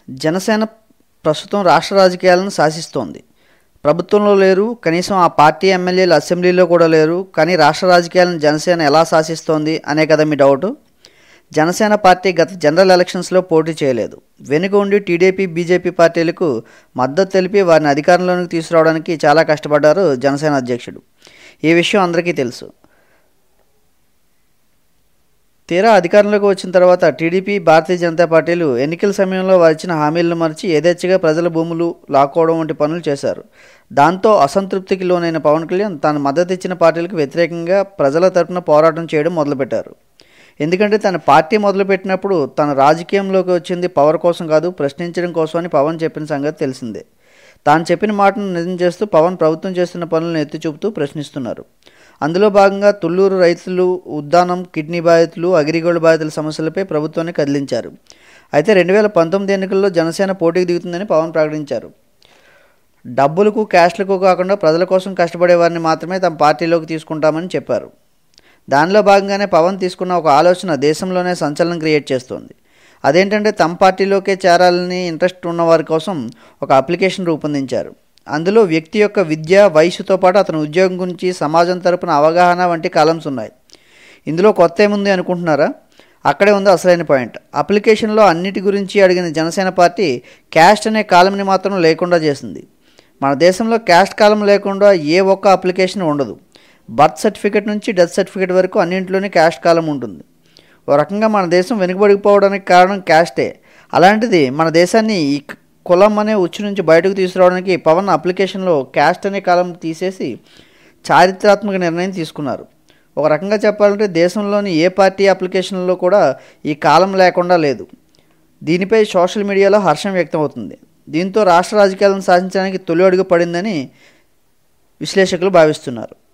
జనసేన ప్రస్తుతం రాష్ట్ర రాజకీయాలను శాసిస్తోంది ప్రభుత్వంలో లేరు కనీసం ఆ పార్టీ ఎమ్మెల్యేలు అసెంబ్లీలో కూడా లేరు కానీ రాష్ట్ర రాజకీయాలను జనసేన ఎలా శాసిస్తోంది అనే కదా మీ డౌట్ జనసేన పార్టీ గత జనరల్ ఎలక్షన్స్లో పోటీ చేయలేదు వెనుక ఉండి టీడీపీ బీజేపీ పార్టీలకు మద్దతు తెలిపి వారిని అధికారంలోకి తీసుకురావడానికి చాలా కష్టపడ్డారు జనసేన అధ్యక్షుడు ఈ విషయం అందరికీ తెలుసు తీరా అధికారంలోకి వచ్చిన తర్వాత టీడీపీ భారతీయ జనతా పార్టీలు ఎన్నికల సమయంలో వారు ఇచ్చిన హామీలను మరిచి యథేచ్ఛగా ప్రజల భూములు లాక్కోవడం వంటి పనులు చేశారు దాంతో అసంతృప్తికి లోనైన పవన్ కళ్యాణ్ తాను మద్దతు ఇచ్చిన పార్టీలకు వ్యతిరేకంగా ప్రజల తరపున పోరాటం చేయడం మొదలుపెట్టారు ఎందుకంటే తన పార్టీ మొదలుపెట్టినప్పుడు తన రాజకీయంలోకి వచ్చింది పవర్ కోసం కాదు ప్రశ్నించడం కోసం అని పవన్ చెప్పిన సంగతి తెలిసిందే తాను చెప్పిన మాటను నిజం చేస్తూ పవన్ ప్రభుత్వం చేస్తున్న పనులను ఎత్తి చూపుతూ ప్రశ్నిస్తున్నారు అందులో భాగంగా తుళ్ళూరు రైతులు ఉద్దానం కిడ్నీ బాధితులు అగ్రిగోల్డ్ బాధితుల సమస్యలపై ప్రభుత్వాన్ని కదిలించారు అయితే రెండు వేల పంతొమ్మిది ఎన్నికల్లో జనసేన పోటీకి దిగుతుందని పవన్ ప్రకటించారు డబ్బులకు క్యాష్లకు కాకుండా ప్రజల కోసం కష్టపడే వారిని మాత్రమే తమ పార్టీలోకి తీసుకుంటామని చెప్పారు దానిలో భాగంగానే పవన్ తీసుకున్న ఒక ఆలోచన దేశంలోనే సంచలనం క్రియేట్ చేస్తోంది అదేంటంటే తమ పార్టీలోకే చేరాలని ఇంట్రెస్ట్ ఉన్న వారి కోసం ఒక అప్లికేషన్ రూపొందించారు అందులో వ్యక్తి యొక్క విద్య వయసుతో పాటు అతని ఉద్యోగం గురించి సమాజం తరపున అవగాహన వంటి కాలమ్స్ ఉన్నాయి ఇందులో కొత్త ఏముంది అనుకుంటున్నారా అక్కడే ఉంది అసలైన పాయింట్ అప్లికేషన్లో అన్నిటి గురించి అడిగిన జనసేన పార్టీ క్యాస్ట్ అనే కాలంని మాత్రం లేకుండా చేసింది మన దేశంలో క్యాస్ట్ కాలం లేకుండా ఏ ఒక్క అప్లికేషన్ ఉండదు బర్త్ సర్టిఫికేట్ నుంచి డెత్ సర్టిఫికేట్ వరకు అన్నింటిలోనే క్యాస్ట్ కాలం ఉంటుంది ఓ రకంగా మన దేశం వెనుకబడిపోవడానికి కారణం క్యాస్టే అలాంటిది మన దేశాన్ని ఈ కులం అనే ఉచ్చు నుంచి బయటకు తీసుకురావడానికి పవన్ అప్లికేషన్లో క్యాస్ట్ అనే కాలం తీసేసి చారిత్రాత్మక నిర్ణయం తీసుకున్నారు ఒక రకంగా చెప్పాలంటే దేశంలోని ఏ పార్టీ అప్లికేషన్లో కూడా ఈ కాలం లేకుండా లేదు దీనిపై సోషల్ మీడియాలో హర్షం వ్యక్తమవుతుంది దీంతో రాష్ట్ర రాజకీయాలను సాధించడానికి తొలి అడుగు పడిందని విశ్లేషకులు భావిస్తున్నారు